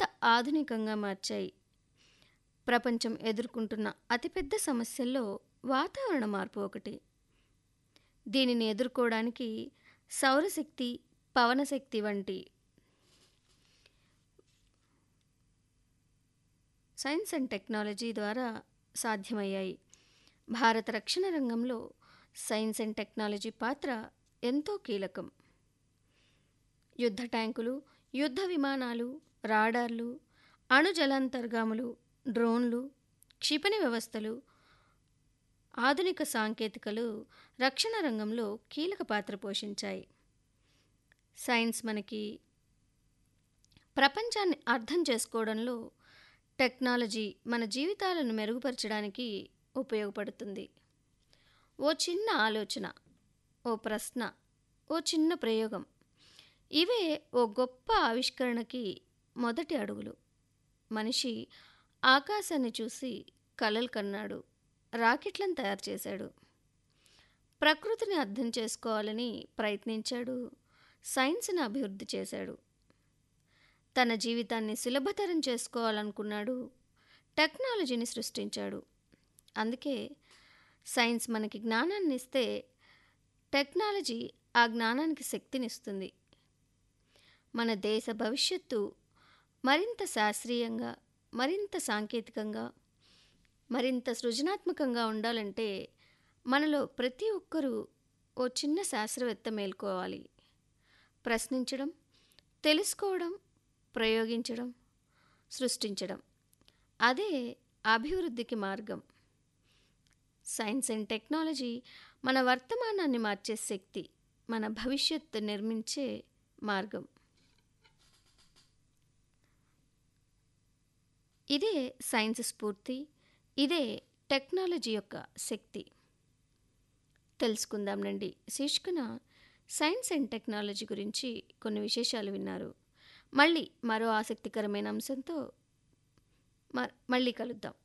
మరింత ఆధునికంగా మార్చాయి ప్రపంచం ఎదుర్కొంటున్న అతిపెద్ద సమస్యల్లో వాతావరణ మార్పు ఒకటి దీనిని ఎదుర్కోవడానికి సౌరశక్తి పవనశక్తి వంటి సైన్స్ అండ్ టెక్నాలజీ ద్వారా సాధ్యమయ్యాయి భారత రక్షణ రంగంలో సైన్స్ అండ్ టెక్నాలజీ పాత్ర ఎంతో కీలకం యుద్ధ ట్యాంకులు యుద్ధ విమానాలు రాడార్లు అణుజలాంతర్గాములు డ్రోన్లు క్షిపణి వ్యవస్థలు ఆధునిక సాంకేతికలు రక్షణ రంగంలో కీలక పాత్ర పోషించాయి సైన్స్ మనకి ప్రపంచాన్ని అర్థం చేసుకోవడంలో టెక్నాలజీ మన జీవితాలను మెరుగుపరచడానికి ఉపయోగపడుతుంది ఓ చిన్న ఆలోచన ఓ ప్రశ్న ఓ చిన్న ప్రయోగం ఇవే ఓ గొప్ప ఆవిష్కరణకి మొదటి అడుగులు మనిషి ఆకాశాన్ని చూసి కలలు కన్నాడు రాకెట్లను తయారు చేశాడు ప్రకృతిని అర్థం చేసుకోవాలని ప్రయత్నించాడు సైన్స్ని అభివృద్ధి చేశాడు తన జీవితాన్ని సులభతరం చేసుకోవాలనుకున్నాడు టెక్నాలజీని సృష్టించాడు అందుకే సైన్స్ మనకి జ్ఞానాన్ని ఇస్తే టెక్నాలజీ ఆ జ్ఞానానికి శక్తినిస్తుంది మన దేశ భవిష్యత్తు మరింత శాస్త్రీయంగా మరింత సాంకేతికంగా మరింత సృజనాత్మకంగా ఉండాలంటే మనలో ప్రతి ఒక్కరూ ఓ చిన్న శాస్త్రవేత్త మేల్కోవాలి ప్రశ్నించడం తెలుసుకోవడం ప్రయోగించడం సృష్టించడం అదే అభివృద్ధికి మార్గం సైన్స్ అండ్ టెక్నాలజీ మన వర్తమానాన్ని మార్చే శక్తి మన భవిష్యత్తు నిర్మించే మార్గం ఇదే సైన్స్ స్ఫూర్తి ఇదే టెక్నాలజీ యొక్క శక్తి తెలుసుకుందాంనండి శీర్షికన సైన్స్ అండ్ టెక్నాలజీ గురించి కొన్ని విశేషాలు విన్నారు మళ్ళీ మరో ఆసక్తికరమైన అంశంతో మళ్ళీ కలుద్దాం